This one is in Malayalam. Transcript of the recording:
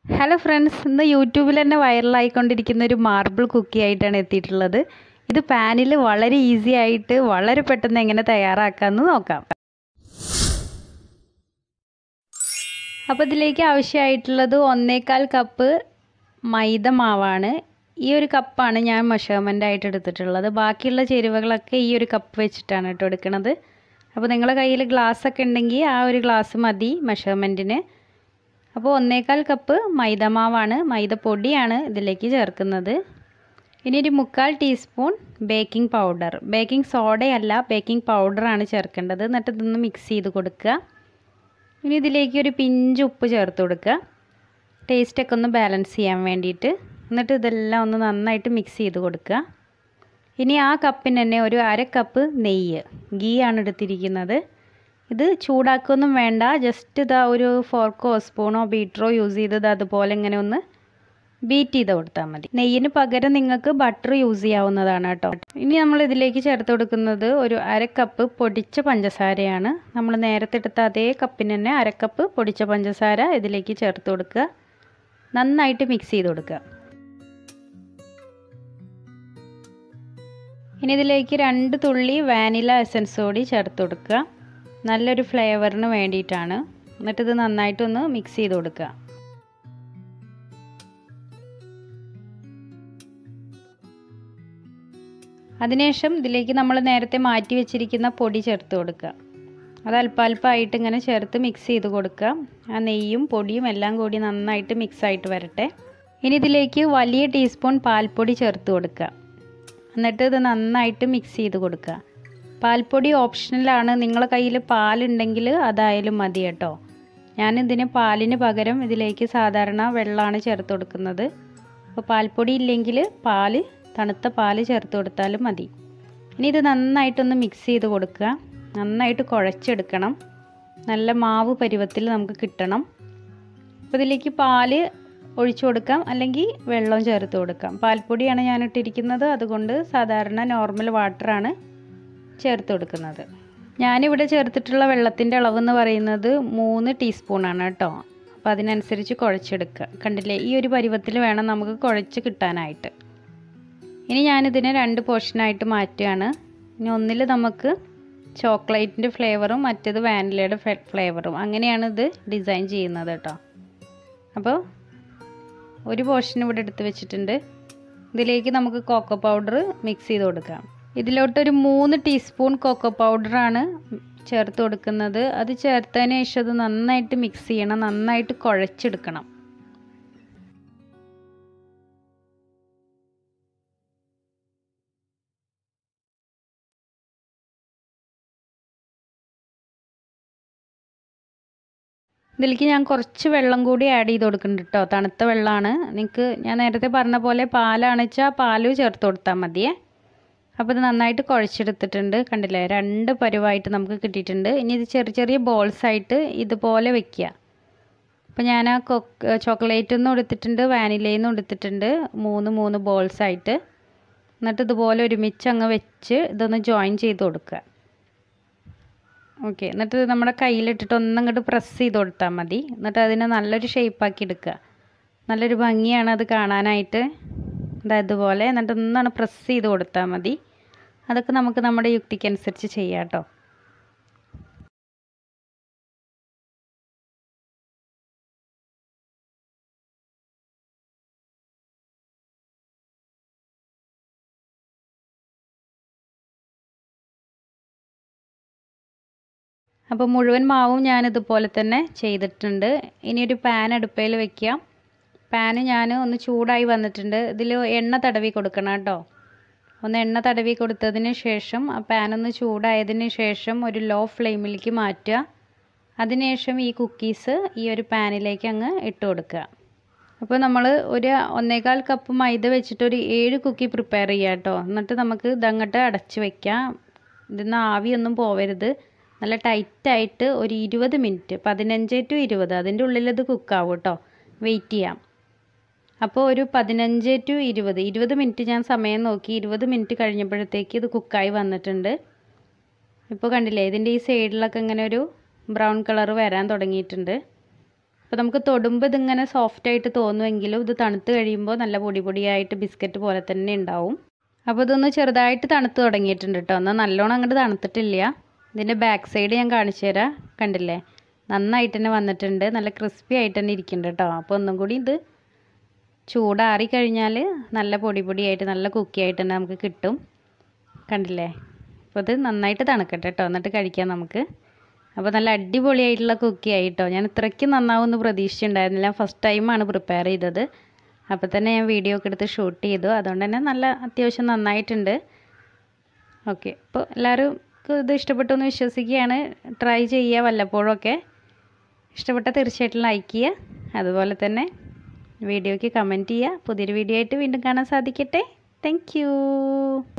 ഹലോ ഫ്രണ്ട്സ് ഇന്ന് യൂട്യൂബിൽ തന്നെ വൈറലായിക്കൊണ്ടിരിക്കുന്ന ഒരു മാർബിൾ കുക്കി ആയിട്ടാണ് എത്തിയിട്ടുള്ളത് ഇത് പാനിൽ വളരെ ഈസി ആയിട്ട് വളരെ പെട്ടെന്ന് എങ്ങനെ തയ്യാറാക്കാമെന്ന് നോക്കാം അപ്പോൾ ഇതിലേക്ക് ആവശ്യമായിട്ടുള്ളത് ഒന്നേകാൽ കപ്പ് മൈദ മാവാണ് ഈ ഒരു കപ്പാണ് ഞാൻ മെഷർമെൻ്റ് ആയിട്ട് എടുത്തിട്ടുള്ളത് ബാക്കിയുള്ള ചേരുവകളൊക്കെ ഈ ഒരു കപ്പ് വെച്ചിട്ടാണ് കേട്ടോ എടുക്കുന്നത് അപ്പോൾ നിങ്ങളുടെ കയ്യിൽ ഗ്ലാസ് ഒക്കെ ഉണ്ടെങ്കിൽ ആ ഒരു ഗ്ലാസ് മതി മെഷർമെൻറ്റിന് അപ്പോൾ ഒന്നേകാൽ കപ്പ് മൈദമാവാണ് മൈദപ്പൊടിയാണ് ഇതിലേക്ക് ചേർക്കുന്നത് ഇനി ഒരു മുക്കാൽ ടീസ്പൂൺ ബേക്കിംഗ് പൗഡർ ബേക്കിംഗ് സോഡയല്ല ബേക്കിംഗ് പൗഡറാണ് ചേർക്കേണ്ടത് എന്നിട്ട് ഇതൊന്ന് മിക്സ് ചെയ്ത് കൊടുക്കുക ഇനി ഇതിലേക്ക് ഒരു പിഞ്ച് ഉപ്പ് ചേർത്ത് കൊടുക്കുക ടേസ്റ്റൊക്കെ ഒന്ന് ബാലൻസ് ചെയ്യാൻ വേണ്ടിയിട്ട് എന്നിട്ട് ഇതെല്ലാം ഒന്ന് നന്നായിട്ട് മിക്സ് ചെയ്ത് കൊടുക്കുക ഇനി ആ കപ്പിന് തന്നെ ഒരു അര കപ്പ് നെയ്യ് ഗീ ആണ് എടുത്തിരിക്കുന്നത് ഇത് ചൂടാക്കൊന്നും വേണ്ട ജസ്റ്റ് ഇതാ ഒരു ഫോർക്കോ സ്പൂണോ ബീറ്ററോ യൂസ് ചെയ്തത് അതുപോലെ ഇങ്ങനെ ഒന്ന് ബീറ്റ് ചെയ്ത് കൊടുത്താൽ മതി നെയ്യിന് പകരം നിങ്ങൾക്ക് ബട്ടർ യൂസ് ചെയ്യാവുന്നതാണ് കേട്ടോ ഇനി നമ്മൾ ഇതിലേക്ക് ചേർത്ത് കൊടുക്കുന്നത് ഒരു അര കപ്പ് പൊടിച്ച പഞ്ചസാരയാണ് നമ്മൾ നേരത്തെ എടുത്ത അതേ കപ്പിന് തന്നെ അര കപ്പ് പൊടിച്ച പഞ്ചസാര ഇതിലേക്ക് ചേർത്ത് കൊടുക്കുക നന്നായിട്ട് മിക്സ് ചെയ്ത് കൊടുക്കുക ഇനി ഇതിലേക്ക് രണ്ട് തുള്ളി വാനില എസൻസ് കൂടി ചേർത്ത് കൊടുക്കുക നല്ലൊരു ഫ്ലേവറിന് വേണ്ടിയിട്ടാണ് എന്നിട്ടിത് നന്നായിട്ടൊന്ന് മിക്സ് ചെയ്ത് കൊടുക്കുക അതിനുശേഷം ഇതിലേക്ക് നമ്മൾ നേരത്തെ മാറ്റി വെച്ചിരിക്കുന്ന പൊടി ചേർത്ത് കൊടുക്കുക അത് അല്പാൽപ്പമായിട്ട് ഇങ്ങനെ ചേർത്ത് മിക്സ് ചെയ്ത് കൊടുക്കുക ആ നെയ്യും പൊടിയും എല്ലാം കൂടി നന്നായിട്ട് മിക്സ് ആയിട്ട് വരട്ടെ ഇനി ഇതിലേക്ക് വലിയ ടീസ്പൂൺ പാൽപ്പൊടി ചേർത്ത് കൊടുക്കുക എന്നിട്ട് ഇത് നന്നായിട്ട് മിക്സ് ചെയ്ത് കൊടുക്കുക പാൽപ്പൊടി ഓപ്ഷണലാണ് നിങ്ങളുടെ കയ്യിൽ പാലുണ്ടെങ്കിൽ അതായാലും മതി കേട്ടോ ഞാനിതിന് പാലിന് പകരം ഇതിലേക്ക് സാധാരണ വെള്ളമാണ് ചേർത്ത് കൊടുക്കുന്നത് അപ്പോൾ പാൽപ്പൊടി ഇല്ലെങ്കിൽ പാല് തണുത്ത പാല് ചേർത്ത് കൊടുത്താലും മതി ഇനി ഇത് നന്നായിട്ടൊന്ന് മിക്സ് ചെയ്ത് കൊടുക്കുക നന്നായിട്ട് കുഴച്ചെടുക്കണം നല്ല മാവ് പരുവത്തിൽ നമുക്ക് കിട്ടണം അപ്പോൾ ഇതിലേക്ക് പാല് ഒഴിച്ചു കൊടുക്കാം അല്ലെങ്കിൽ വെള്ളം ചേർത്ത് കൊടുക്കാം പാൽപ്പൊടിയാണ് ഞാൻ ഇട്ടിരിക്കുന്നത് അതുകൊണ്ട് സാധാരണ നോർമൽ വാട്ടറാണ് ചേർത്ത് കൊടുക്കുന്നത് ഞാനിവിടെ ചേർത്തിട്ടുള്ള വെള്ളത്തിൻ്റെ അളവെന്ന് പറയുന്നത് മൂന്ന് ടീസ്പൂണാണ് കേട്ടോ അപ്പോൾ അതിനനുസരിച്ച് കുഴച്ചെടുക്കുക കണ്ടില്ലേ ഈ ഒരു പരുവത്തിൽ വേണം നമുക്ക് കുഴച്ച് കിട്ടാനായിട്ട് ഇനി ഞാനിതിനെ രണ്ട് പോർഷനായിട്ട് മാറ്റുകയാണ് ഇനി ഒന്നിൽ നമുക്ക് ചോക്ലേറ്റിൻ്റെ ഫ്ലേവറും മറ്റേത് വാനിലയുടെ ഫ്ലേവറും അങ്ങനെയാണ് ഇത് ഡിസൈൻ ചെയ്യുന്നത് കേട്ടോ അപ്പോൾ ഒരു പോർഷൻ ഇവിടെ എടുത്ത് വെച്ചിട്ടുണ്ട് ഇതിലേക്ക് നമുക്ക് കോക്കോ പൗഡർ മിക്സ് ചെയ്ത് കൊടുക്കാം ഇതിലോട്ടൊരു മൂന്ന് ടീസ്പൂൺ കോക്കോ പൗഡറാണ് ചേർത്ത് കൊടുക്കുന്നത് അത് ചേർത്തതിന് ശേഷം അത് നന്നായിട്ട് മിക്സ് ചെയ്യണം നന്നായിട്ട് കുഴച്ചെടുക്കണം ഇതിലേക്ക് ഞാൻ കുറച്ച് വെള്ളം കൂടി ആഡ് ചെയ്ത് കൊടുക്കുന്നുണ്ട് കേട്ടോ തണുത്ത വെള്ളമാണ് നിങ്ങൾക്ക് ഞാൻ നേരത്തെ പറഞ്ഞ പോലെ പാലാണ് വെച്ചാൽ പാല് ചേർത്ത് കൊടുത്താൽ മതിയേ അപ്പോൾ ഇത് നന്നായിട്ട് കുഴച്ചെടുത്തിട്ടുണ്ട് കണ്ടില്ലേ രണ്ട് പരുവായിട്ട് നമുക്ക് കിട്ടിയിട്ടുണ്ട് ഇനി ഇത് ചെറിയ ചെറിയ ബോൾസ് ആയിട്ട് ഇതുപോലെ വെക്കുക അപ്പോൾ ഞാൻ ആ കൊക്ക് ചോക്ലേറ്റ് ഒന്നും എടുത്തിട്ടുണ്ട് വാനിലയിൽ നിന്നും എടുത്തിട്ടുണ്ട് മൂന്ന് മൂന്ന് ബോൾസ് ആയിട്ട് എന്നിട്ട് ഇതുപോലെ ഒരുമിച്ച് അങ്ങ് വെച്ച് ഇതൊന്ന് ജോയിൻ ചെയ്ത് കൊടുക്കുക ഓക്കെ എന്നിട്ട് നമ്മുടെ കയ്യിലിട്ടിട്ട് ഒന്നങ്ങോട്ട് പ്രസ് ചെയ്ത് കൊടുത്താൽ മതി എന്നിട്ട് അതിനെ നല്ലൊരു ഷേപ്പാക്കി എടുക്കുക നല്ലൊരു ഭംഗിയാണ് അത് കാണാനായിട്ട് ഇതുപോലെ എന്നിട്ട് ഒന്നാണ് പ്രസ് ചെയ്ത് കൊടുത്താൽ മതി അതൊക്കെ നമുക്ക് നമ്മുടെ യുക്തിക്കനുസരിച്ച് ചെയ്യാം കേട്ടോ അപ്പോൾ മുഴുവൻ മാവും ഞാൻ ഇതുപോലെ തന്നെ ചെയ്തിട്ടുണ്ട് ഇനി ഒരു പാൻ അടുപ്പയിൽ വെക്കുക പാന് ഞാൻ ഒന്ന് ചൂടായി വന്നിട്ടുണ്ട് ഇതിൽ എണ്ണ തടവി കൊടുക്കണം കേട്ടോ ഒന്ന് എണ്ണ തടവി കൊടുത്തതിന് ശേഷം ആ പാൻ ഒന്ന് ചൂടായതിന് ശേഷം ഒരു ലോ ഫ്ലെയിമിലേക്ക് മാറ്റുക അതിനുശേഷം ഈ കുക്കീസ് ഈ ഒരു പാനിലേക്ക് അങ്ങ് ഇട്ട് കൊടുക്കുക അപ്പോൾ നമ്മൾ ഒരു ഒന്നേകാൽ കപ്പ് മൈദ വെച്ചിട്ട് ഒരു ഏഴ് കുക്കി പ്രിപ്പയർ ചെയ്യുക കേട്ടോ എന്നിട്ട് നമുക്ക് ഇതങ്ങോട്ട് അടച്ച് വെക്കാം ഇതിന്ന് ആവിയൊന്നും പോവരുത് നല്ല ടൈറ്റായിട്ട് ഒരു ഇരുപത് മിനിറ്റ് പതിനഞ്ച് ടു ഇരുപത് അതിൻ്റെ ഉള്ളിൽ ഇത് കുക്കാവും കേട്ടോ വെയിറ്റ് ചെയ്യാം അപ്പോൾ ഒരു പതിനഞ്ച് ടു ഇരുപത് ഇരുപത് മിനിറ്റ് ഞാൻ സമയം നോക്കി ഇരുപത് മിനിറ്റ് കഴിഞ്ഞപ്പോഴത്തേക്ക് ഇത് കുക്കായി വന്നിട്ടുണ്ട് ഇപ്പോൾ കണ്ടില്ലേ ഇതിൻ്റെ ഈ സൈഡിലൊക്കെ ഇങ്ങനെ ഒരു ബ്രൗൺ കളർ വരാൻ തുടങ്ങിയിട്ടുണ്ട് അപ്പോൾ നമുക്ക് തൊടുമ്പോൾ ഇതിങ്ങനെ സോഫ്റ്റായിട്ട് തോന്നുമെങ്കിലും ഇത് തണുത്ത് കഴിയുമ്പോൾ നല്ല പൊടി പൊടിയായിട്ട് ബിസ്ക്കറ്റ് പോലെ തന്നെ ഉണ്ടാവും അപ്പോൾ ഇതൊന്ന് ചെറുതായിട്ട് തണുത്ത് തുടങ്ങിയിട്ടുണ്ട് കേട്ടോ എന്നാൽ നല്ലോണം അങ്ങോട്ട് തണുത്തിട്ടില്ല ഇതിൻ്റെ ബാക്ക് സൈഡ് ഞാൻ കാണിച്ചു തരാം കണ്ടില്ലേ നന്നായിട്ട് തന്നെ വന്നിട്ടുണ്ട് നല്ല ക്രിസ്പി ആയിട്ട് തന്നെ ഇരിക്കുന്നുണ്ട് കേട്ടോ അപ്പോൾ ഒന്നും കൂടി ഇത് ചൂടാറി കഴിഞ്ഞാൽ നല്ല പൊടി പൊടിയായിട്ട് നല്ല കുക്കി ആയിട്ട് തന്നെ നമുക്ക് കിട്ടും കണ്ടില്ലേ അപ്പോൾ ഇത് നന്നായിട്ട് തണുക്കട്ടെ കേട്ടോ എന്നിട്ട് കഴിക്കാം നമുക്ക് അപ്പോൾ നല്ല അടിപൊളിയായിട്ടുള്ള കുക്കി ആയിട്ടോ ഞാൻ ഇത്രയ്ക്ക് നന്നാവുമെന്ന് പ്രതീക്ഷിച്ചിട്ടുണ്ടായിരുന്നില്ല ഫസ്റ്റ് ടൈമാണ് പ്രിപ്പയർ ചെയ്തത് അപ്പോൾ തന്നെ ഞാൻ വീഡിയോ ഒക്കെ എടുത്ത് ഷൂട്ട് ചെയ്തു അതുകൊണ്ട് തന്നെ നല്ല അത്യാവശ്യം നന്നായിട്ടുണ്ട് ഓക്കെ അപ്പോൾ എല്ലാവരും ഇത് ഇഷ്ടപ്പെട്ടു എന്ന് വിശ്വസിക്കുകയാണ് ട്രൈ ചെയ്യുക വല്ലപ്പോഴൊക്കെ ഇഷ്ടപ്പെട്ടാൽ തീർച്ചയായിട്ടും ലൈക്ക് ചെയ്യുക അതുപോലെ തന്നെ വീഡിയോയ്ക്ക് കമൻറ്റ് ചെയ്യുക പുതിയൊരു വീഡിയോ ആയിട്ട് വീണ്ടും കാണാൻ സാധിക്കട്ടെ താങ്ക്